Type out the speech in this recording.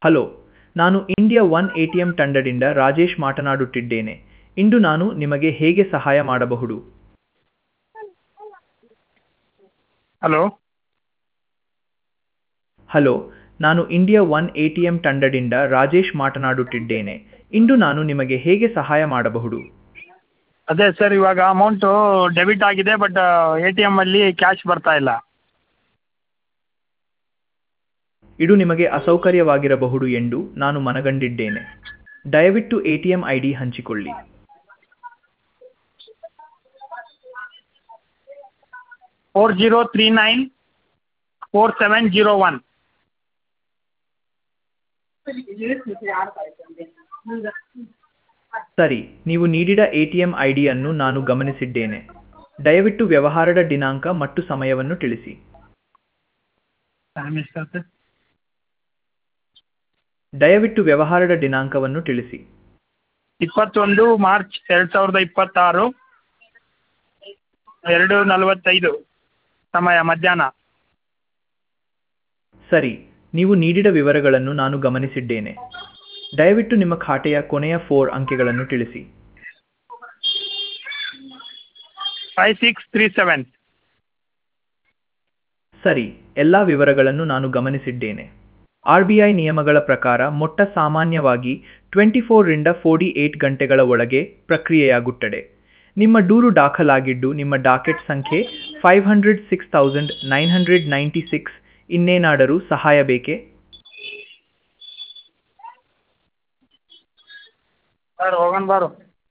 hello ನಾನು India one A T M ತಂಡದಿಂದ ರಾಜೇಶ್ ಮಾತನಾಡುತ್ತಿದ್ದೇನೆ ಇಂದು ನಾನು ನಿಮಗೆ ಹೇಗೆ ಸಹಾಯ ಮಾಡಬಹುದು ಹಲೋ ಹಲೋ ನಾನು India one A T M ತಂಡದಿಂದ ರಾಜೇಶ್ ಮಾತನಾಡುತ್ತಿದ್ದೇನೆ ಇಂದು ನಾನು ನಿಮಗೆ ಹೇಗೆ ಸಹಾಯ ಮಾಡಬಹುದು ಅದೇ ಸರ್ ಇವಾಗ ಅಮೌಂಟು ಡೆಬಿಟ್ ಆಗಿದೆ ಬಟ್ ಎ ಟಿ ಎಮ್ಮಲ್ಲಿ ಕ್ಯಾಶ್ ಬರ್ತಾ ಇಲ್ಲ ಇದು ನಿಮಗೆ ಅಸೌಕರ್ಯವಾಗಿರಬಹುದು ಎಂದು ನಾನು ಮನಗಂಡಿದ್ದೇನೆ ದಯವಿಟ್ಟು A T M I D ಹಂಚಿಕೊಳ್ಳಿ four zero three nine four seven zero one ಸರಿ ನೀವು ನೀಡಿದ ಎ ಟಿ ಎಂ ಐ ಡಿಯನ್ನು ನಾನು ಗಮನಿಸಿದ್ದೇನೆ ದಯವಿಟ್ಟು ವ್ಯವಹಾರದ ದಿನಾಂಕ ಮತ್ತು ಸಮಯವನ್ನು ತಿಳಿಸಿ ಟೈಮ್ ಎಷ್ಟಾಗುತ್ತೆ ದಯವಿಟ್ಟು ವ್ಯವಹಾರದ ದಿನಾಂಕವನ್ನು ತಿಳಿಸಿ ಇಪ್ಪತ್ತೊಂದು ಮಾರ್ಚ್ ಎರಡು ಸಾವಿರದ ಇಪ್ಪತ್ತಾರು ಎರಡು ನಲವತ್ತೈದು ಸಮಯ ಮಧ್ಯಾಹ್ನ ಸರಿ ನೀವು ನೀಡಿದ ವಿವರಗಳನ್ನು ನಾನು ಗಮನಿಸಿದ್ದೇನೆ ದಯವಿಟ್ಟು ನಿಮ್ಮ ಖಾತೆಯ ಕೊನೆಯ ಫೋರ್ ಅಂಕೆಗಳನ್ನು ತಿಳಿಸಿ ಫೈವ್ ಸಿಕ್ಸ್ ತ್ರೀ ಸೆವೆನ್ ಸರಿ ಎಲ್ಲ ವಿವರಗಳನ್ನು ನಾನು ಗಮನಿಸಿದ್ದೇನೆ ಆರ್ ಬಿ ಐ ನಿಯಮಗಳ ಪ್ರಕಾರ ಮೊಟ್ಟ ಸಾಮಾನ್ಯವಾಗಿ ಟ್ವೆಂಟಿ ಫೋರ್ರಿಂದ ಫೋರ್ಟಿ ಏಟ್ ಗಂಟೆಗಳ ಒಳಗೆ ಪ್ರಕ್ರಿಯೆಯಾಗುತ್ತದೆ ನಿಮ್ಮ ದೂರು ದಾಖಲಾಗಿದ್ದು ನಿಮ್ಮ ಡಾಕೆಟ್ ಸಂಖ್ಯೆ five hundred six thousand nine hundred ninety six ಇನ್ನೇನಾದರೂ ಸಹಾಯ ಬೇಕೇ ಸರ್ ಹೋಗೋಣ ಬಾರು